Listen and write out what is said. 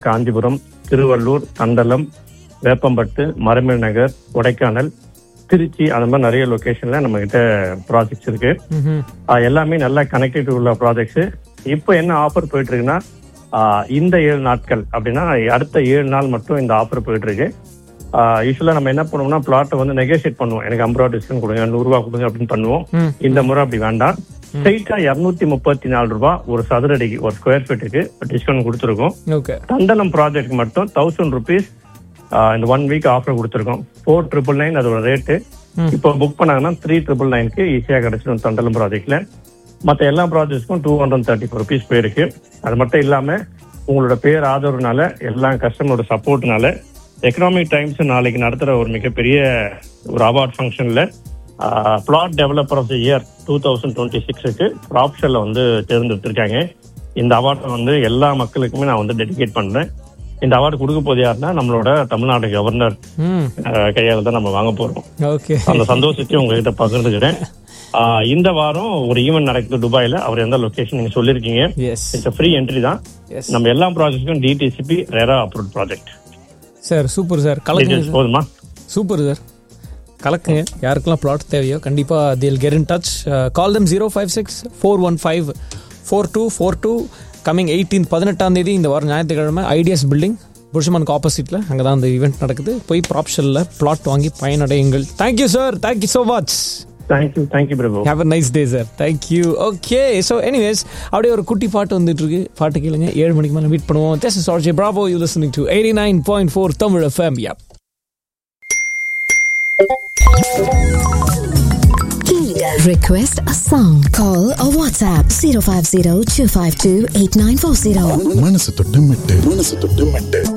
காஞ்சிபுரம் திருவள்ளூர் தண்டலம் வேப்பம்பட்டு மரமேல் நகர் கொடைக்கானல் திருச்சி அந்த மாதிரி நிறைய லொகேஷன்ல நம்ம கிட்ட ப்ராஜெக்ட்ஸ் இருக்கு ம்ஹும். ஆஹ் எல்லாமே நல்லா கனெக்டட் உள்ள ப்ராஜெக்ட்ஸ் இப்போ என்ன ஆஃபர் போயிட்டு இருக்குன்னா ஆஹ் இந்த ஏழு நாட்கள் அப்படின்னா அடுத்த ஏழு நாள் மட்டும் இந்த ஆஃபர் போயிட்டு இருக்கு யூஸ்வலா நம்ம என்ன பண்ணுவோம்னா பிளாட்டை வந்து நெகோசியேட் பண்ணுவோம் எனக்கு ஐம்பது ரூபா டிஸ்கவுண்ட் கொடுங்க நூறு ரூபா கொடுங்க அப்படின்னு பண்ணுவோம் ம். இந்த முறை அப்படி வேண்டாம் ஸ்ட்ரைட்டா இருநூத்தி முப்பத்தி நாலு ரூபாய் ஒரு சதுரடிக்கு ஒரு ஸ்கொயர் ஃபீட்டுக்கு டிஸ்கவுண்ட் கொடுத்துருக்கோம் ஓகே தண்டலம் ப்ராஜெக்ட் மட்டும் தௌசண்ட் ருபீஸ் இந்த ஒன் வீக் ஆஃபர் கொடுத்துருக்கோம் ஃபோர் ட்ரிபிள் நைன் அதோட ரேட்டு ம். இப்போ புக் பண்ணாங்கன்னா த்ரீ ட்ரிபிள் நைனுக்கு ஈஸியாக கிடைச்சிடும் தண்டலம் ப்ராஜெக்ட்ல மற்ற எல்லா ப்ராஜெக்ட்ஸ்க்கும் two hundred thirty four rupees போயிருக்கு அது மட்டும் இல்லாம உங்களோட பேர் ஆதரவுனால எல்லா கஸ்டமரோட சப்போர்ட்னால எக்கனாமிக் டைம்ஸ் நாளைக்கு நடத்துற ஒரு மிகப்பெரிய ஒரு அவார்ட் ஃபங்க்ஷன்ல flat developer of the year two thousand twenty சிக்ஸுக்கு ப்ராப்ஷல்ல வந்து தேர்ந்தெடுத்திருக்காங்க இந்த அவார்டை வந்து எல்லா மக்களுக்குமே நான் வந்து டெடிகேட் பண்றேன் இந்த அவார்டு கொடுக்க போது யாருன்னா நம்மளோட தமிழ்நாடு கவர்னர் ம் கையால தான் நம்ம வாங்க போறோம் ஓகே அந்த சந்தோஷத்தையும் உங்ககிட்ட பகிர்ந்துக்கிறேன் ஆஹ் இந்த வாரம் ஒரு ஈவென்ட் நடக்குது துபாயில அவர் எந்த லொகேஷன் நீங்க சொல்லிருக்கீங்க எஸ் இட்ஸ் ஃப்ரீ என்ட்ரி தான் எஸ் நம்ம எல்லா ப்ராஜெக்ட்டுக்கும் DTCP RERA approve project sir super sir கலக்குங்க டீடைல்ஸ் போதுமா சூப்பர் சார் கலக்குங்க யாருக்கெல்லாம் பிளாட் தேவையோ கண்டிப்பாக till get in touch call them zero five six four one five four two four two coming eighteen பதினெட்டாம் தேதி இந்த வாரம் ஞாயிற்றுக்கிழமை ஐடியாஸ் பில்டிங் புருஷமானுக்கு ஆப்போசிட்டில் அங்கே தான் அந்த ஈவெண்ட் நடக்குது போய் ப்ராப்ஷனில் பிளாட் வாங்கி பயனடையுங்கள் thank you sir thank you so much thank you thank you Prabhu have a nice day sir thank you okay so anyways அப்படியே ஒரு குட்டி பாட்டு வந்துட்டு இருக்கு பாட்டு கேளுங்க ஏழு மணிக்கு மேலே மீட் பண்ணுவோம் this is RJ Bravo you listening to eighty nine point four Tamil FM yeah Request a song. Call or WhatsApp 050 252 8940. மனசு தொட்டு மெட்டு மனசு தொட்டு மெட்டு